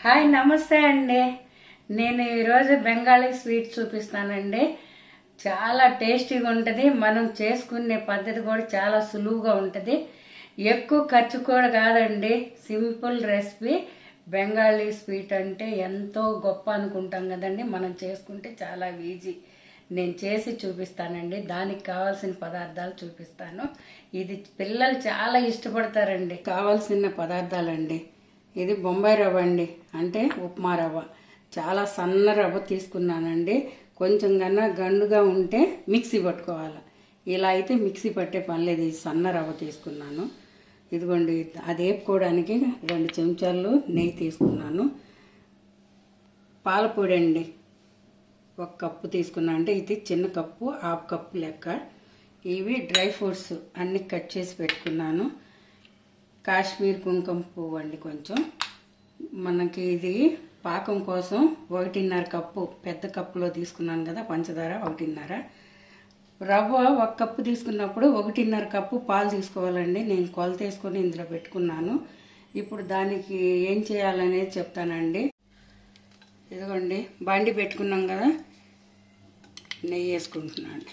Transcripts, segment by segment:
hi నమస్తే అండి నేను ఈరోజు బెంగాలీ స్వీట్ చూపిస్తానండి చాలా టేస్టీగా ఉంటుంది మనం చేసుకునే పద్ధతి కూడా చాలా సులువుగా ఉంటుంది ఎక్కువ ఖర్చు కూడా కాదండి సింపుల్ రెసిపీ బెంగాలీ స్వీట్ అంటే ఎంతో గొప్ప అనుకుంటాం కదండి మనం చేసుకుంటే చాలా ఈజీ నేను చేసి చూపిస్తానండి దానికి కావాల్సిన పదార్థాలు చూపిస్తాను ఇది పిల్లలు చాలా ఇష్టపడతారండి కావాల్సిన పదార్థాలండి ఇది బొంబాయి రవ్వ అండి అంటే ఉప్మా రవ్వ చాలా సన్న రవ్వ తీసుకున్నానండి కొంచెం కన్నా గండుగా ఉంటే మిక్సీ పట్టుకోవాలి ఇలా అయితే మిక్సీ పట్టే పని లేదు ఇది సన్న రవ్వ తీసుకున్నాను ఇదిగోండి అది వేపుకోవడానికి రెండు చెంచాలు నెయ్యి తీసుకున్నాను పాలపొడి అండి ఒక కప్పు తీసుకున్నా అంటే ఇది చిన్న కప్పు హాఫ్ కప్పు లెక్క ఇవి డ్రై ఫ్రూట్స్ అన్ని కట్ చేసి పెట్టుకున్నాను కాశ్మీర్ కుంకుమ పువ్వు అండి కొంచెం మనకి ఇది పాకం కోసం ఒకటిన్నర కప్పు పెద్ద కప్పులో తీసుకున్నాను కదా పంచదార ఒకటిన్నర రవ్వ ఒక కప్పు తీసుకున్నప్పుడు ఒకటిన్నర కప్పు పాలు తీసుకోవాలండి నేను కొలత వేసుకొని ఇందులో పెట్టుకున్నాను ఇప్పుడు దానికి ఏం చేయాలనేది చెప్తానండి ఇదిగోండి బండి పెట్టుకున్నాం కదా నెయ్యి వేసుకుంటున్నాను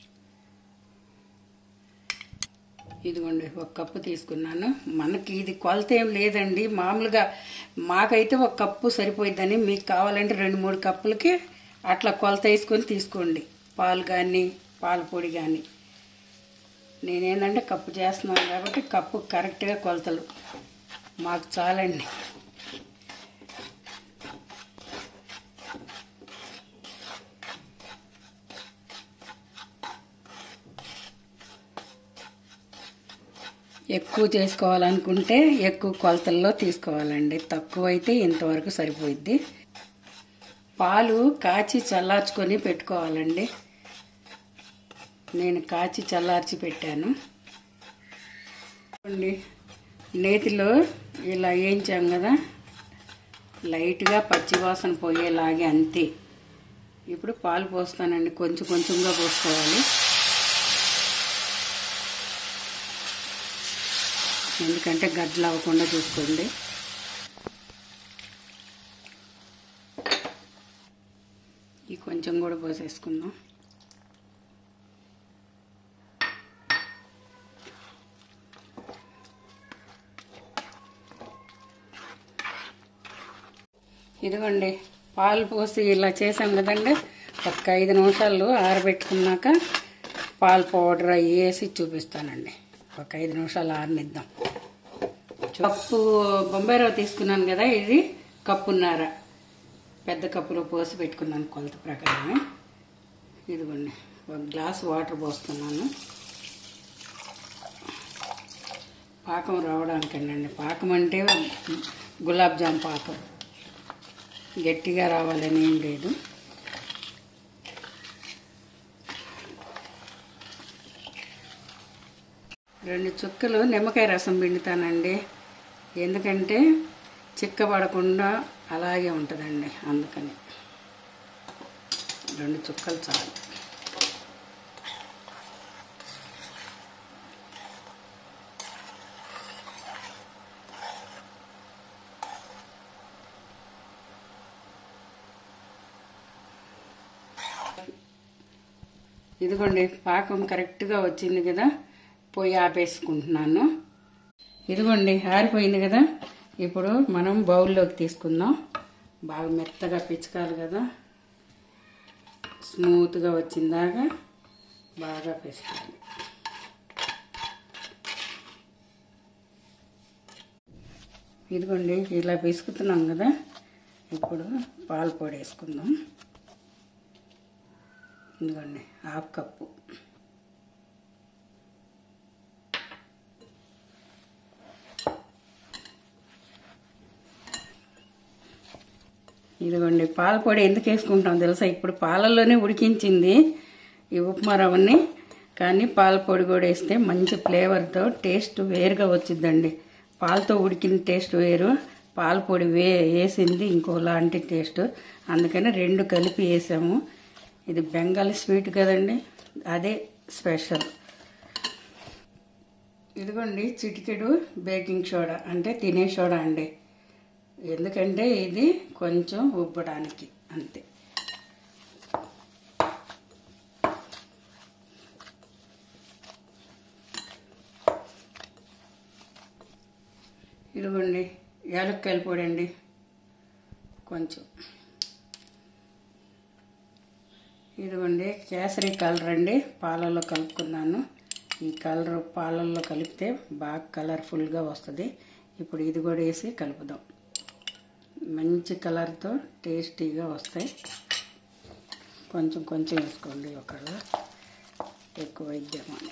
ఇదిగోండి ఒక కప్పు తీసుకున్నాను మనకి ఇది కొలత ఏం లేదండి మామూలుగా మాకైతే ఒక కప్పు సరిపోయిద్దని మీకు కావాలంటే రెండు మూడు కప్పులకి అట్లా కొలత వేసుకొని తీసుకోండి పాలు కానీ పాల పొడి కానీ నేనేంటంటే కప్పు చేస్తున్నాను కాబట్టి కప్పు కరెక్ట్గా కొలతలు మాకు చాలండి ఎక్కువ చేసుకోవాలనుకుంటే ఎక్కువ కొలతల్లో తీసుకోవాలండి తక్కువ అయితే ఇంతవరకు సరిపోయిద్ది పాలు కాచి చల్లార్చుకొని పెట్టుకోవాలండి నేను కాచి చల్లార్చి పెట్టాను చూడండి నేతిలో ఇలా వేయించాం కదా లైట్గా పచ్చివాసన పోయేలాగే అంతే ఇప్పుడు పాలు పోస్తానండి కొంచెం కొంచెంగా పోసుకోవాలి ఎందుకంటే గడ్డలు అవ్వకుండా చూసుకోండి ఈ కొంచెం కూడా పోసేసుకుందాం ఇదిగోండి పాలు పోసి ఇలా చేసాం కదండి ఒక ఐదు నిమిషాలు ఆరబెట్టుకున్నాక పాలు పౌడర్ అవి వేసి చూపిస్తానండి ఒక ఐదు నిమిషాలు ఆరనిద్దాం కప్పు బొంబాయి రవ్వ తీసుకున్నాను కదా ఇది కప్పున్నర పెద్ద కప్పులో పోసి పెట్టుకున్నాను కొలత ప్రకారమే ఇదిగోండి ఒక గ్లాస్ వాటర్ పోస్తున్నాను పాకం రావడానికండి పాకం అంటే గులాబ్ జామ్ పాకం గట్టిగా రావాలని ఏం లేదు రెండు చుక్కలు నిమ్మకాయ రసం పిండుతానండి ఎందుకంటే చిక్కబడకుండా అలాగే ఉంటుందండి అందుకని రెండు చుక్కలు చాలు ఇదిగోండి పాకం కరెక్ట్గా వచ్చింది కదా పొయ్యి ఆపేసుకుంటున్నాను ఇదిగోండి ఆరిపోయింది కదా ఇప్పుడు మనం బౌల్లోకి తీసుకుందాం బాగా మెత్తగా పిచకాలి కదా స్మూత్గా వచ్చిందాకా బాగా పిసకాలి ఇదిగోండి ఇలా పిసుకుతున్నాం కదా ఇప్పుడు పాలు పొడి వేసుకుందాం ఇదిగోండి హాఫ్ కప్పు ఇదిగోండి పాల పొడి ఎందుకు వేసుకుంటాం తెలుసా ఇప్పుడు పాలల్లోనే ఉడికించింది ఈ ఉప్మా రవ్వని కానీ పాల పొడి కూడా వేస్తే మంచి ఫ్లేవర్తో టేస్ట్ వేరుగా వచ్చిందండి పాలతో ఉడికిన టేస్ట్ వేరు పాల పొడి వే వేసింది ఇంకోలాంటి టేస్ట్ అందుకని రెండు కలిపి వేసాము ఇది బెంగాలీ స్వీట్ కదండి అదే స్పెషల్ ఇదిగోండి చిటికెడు బేకింగ్ సోడా అంటే తినే సోడా అండి ఎందుకంటే ఇది కొంచెం ఉబ్బడానికి అంతే ఇదిగోండి యాలక్కాయల పొడి అండి కొంచెం ఇదిగోండి కేసరి కలర్ అండి పాలల్లో కలుపుకున్నాను ఈ కలర్ పాలల్లో కలిపితే బాగా కలర్ఫుల్గా వస్తుంది ఇప్పుడు ఇది కూడా వేసి కలుపుదాం మంచి కలర్తో టేస్టీగా వస్తాయి కొంచెం కొంచెం వేసుకోండి ఒకళ్ళు ఎక్కువ ఇద్దామని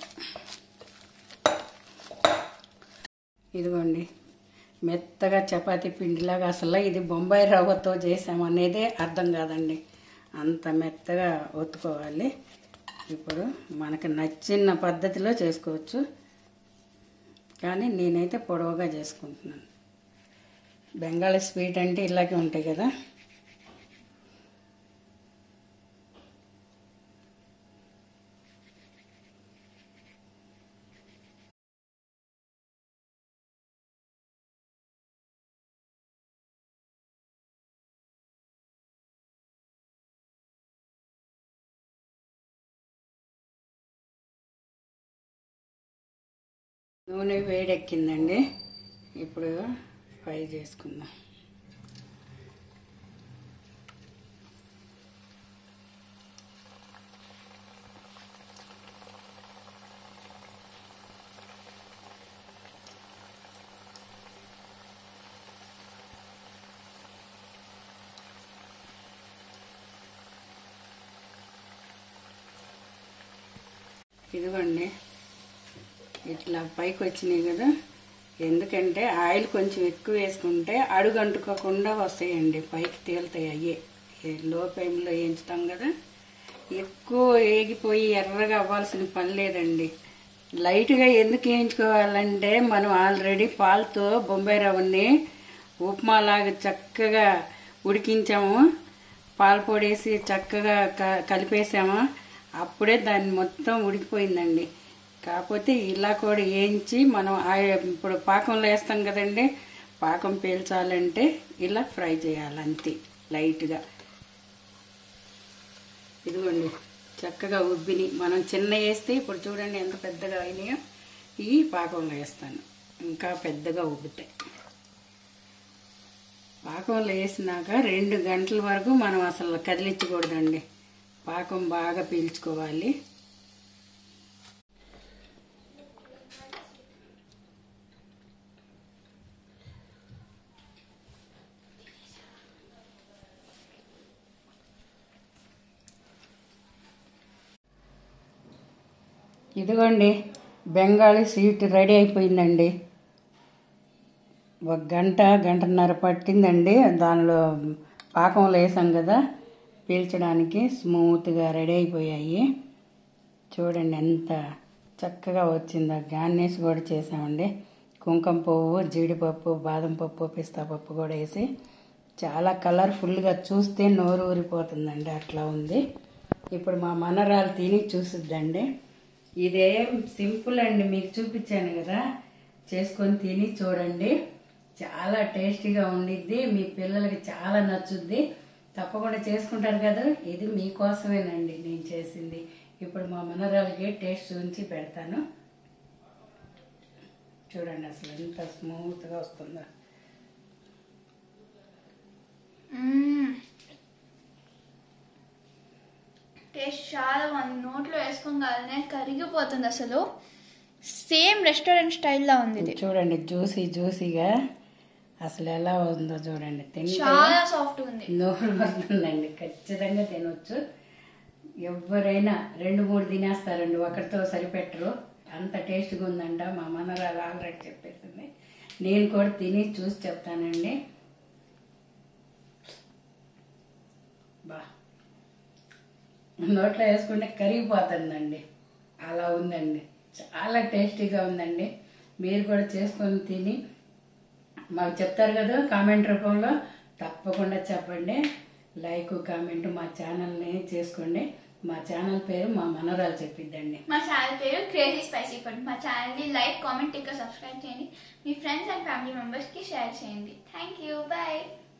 ఇదిగోండి మెత్తగా చపాతీ పిండిలాగా అసలు ఇది బొంబాయి రవ్వతో చేసామనేదే అర్థం కాదండి అంత మెత్తగా ఒత్తుకోవాలి ఇప్పుడు మనకు నచ్చిన పద్ధతిలో చేసుకోవచ్చు కానీ నేనైతే పొడవుగా చేసుకుంటున్నాను బెంగాలీ స్వీట్ అంటే ఇలాగే ఉంటాయి కదా నూనె వేడెక్కిందండి ఇప్పుడు ఫ్రై చేసుకుందాం ఇదిగోండి ఇట్లా పైకి వచ్చినాయి కదా ఎందుకంటే ఆయిల్ కొంచెం ఎక్కువ వేసుకుంటే అడుగు అంటుకోకుండా వస్తాయండి పైకి తేలుతాయి అయ్యే ఈ లో ఫ్లేమ్లో వేయించుతాం కదా ఎక్కువ వేగిపోయి ఎర్రగా అవ్వాల్సిన పని లేదండి లైట్గా ఎందుకు వేయించుకోవాలంటే మనం ఆల్రెడీ పాలతో బొంబాయి రవ్వని ఉప్మాలాగా చక్కగా ఉడికించాము పాల పొడి వేసి చక్కగా క కలిపేసాము అప్పుడే దాన్ని మొత్తం ఉడికిపోయిందండి కాకపోతే ఇలా కూడా వేయించి మనం ఆ- ఇప్పుడు పాకంలో వేస్తాం కదండి పాకం పీల్చాలంటే ఇలా ఫ్రై చేయాలి అంతే లైట్గా ఇదిగోండి చక్కగా ఉబ్బిని మనం చిన్న వేస్తే ఇప్పుడు చూడండి ఎంత పెద్దగా అయినాయో ఈ పాకంలో వేస్తాను ఇంకా పెద్దగా ఉబ్బుతాయి పాకంలో వేసినాక రెండు గంటల వరకు మనం అసలు కదిలించకూడదండి పాకం బాగా పీల్చుకోవాలి ఇదిగోండి బెంగాలీ స్వీట్ రెడీ అయిపోయిందండి ఒక గంట గంటన్నర పట్టిందండి దానిలో పాకంలో వేసాం కదా పీల్చడానికి స్మూత్గా రెడీ అయిపోయాయి చూడండి ఎంత చక్కగా వచ్చిందో గార్నిష్ కూడా చేసామండి కుంకుమ పువ్వు జీడిపప్పు బాదం పప్పు పిస్తా పప్పు కూడా వేసి చాలా కలర్ఫుల్గా చూస్తే నోరు ఊరిపోతుందండి అట్లా ఉంది ఇప్పుడు మా మనరాలు తిని చూసిద్దండి ఇదేం సింపుల్ అండి మీకు చూపించాను కదా చేసుకొని తిని చూడండి చాలా టేస్టీగా ఉండిద్ది మీ పిల్లలకి చాలా నచ్చుద్ది తప్పకుండా చేసుకుంటారు కదా ఇది మీకోసమేనండి నేను చేసింది ఇప్పుడు మా మనరాలకి టేస్ట్ చూపించి పెడతాను చూడండి అసలు ఎంత స్మూత్గా వస్తుందో టేస్ట్ చాలా బాగుంది నోట్లో వేసుకోగానే కరిగిపోతుంది అసలు సేమ్ రెస్టారెంట్ స్టైల్లో ఉంది ఇది చూడండి జ్యూసీ జ్యూసీగా అసలు ఎలా ఉందో చూడండి తింటే చాలా సాఫ్ట్ ఉంది నోరు వస్తుందండి ఖచ్చితంగా తినొచ్చు ఎవరైనా రెండు మూడు తినేస్తారండి ఒకరితో సరిపెట్టరు అంత టేస్ట్గా ఉందంట మా మనరాలు ఆల్రెడీ చెప్పేసింది నేను కూడా తిని చూసి చెప్తానండి బా నోట్లో వేసుకుంటే కరిగిపోతుందండి అలా ఉందండి చాలా టేస్టీగా ఉందండి మీరు కూడా చేసుకొని తిని మాకు చెప్తారు కదా కామెంట్ రూపంలో తప్పకుండా చెప్పండి లైక్ కామెంట్ మా ఛానల్ని చేసుకోండి మా ఛానల్ పేరు మా మనవరాలు చెప్పిద్దండి మా ఛానల్ పేరు క్రేజీ స్పైసీ ఫుడ్ మా ఛానల్ని లైక్ కామెంట్ ఇంకా సబ్స్క్రైబ్ చేయండి మీ ఫ్రెండ్స్ అండ్ ఫ్యామిలీ మెంబర్స్కి షేర్ చేయండి థ్యాంక్ యూ బాయ్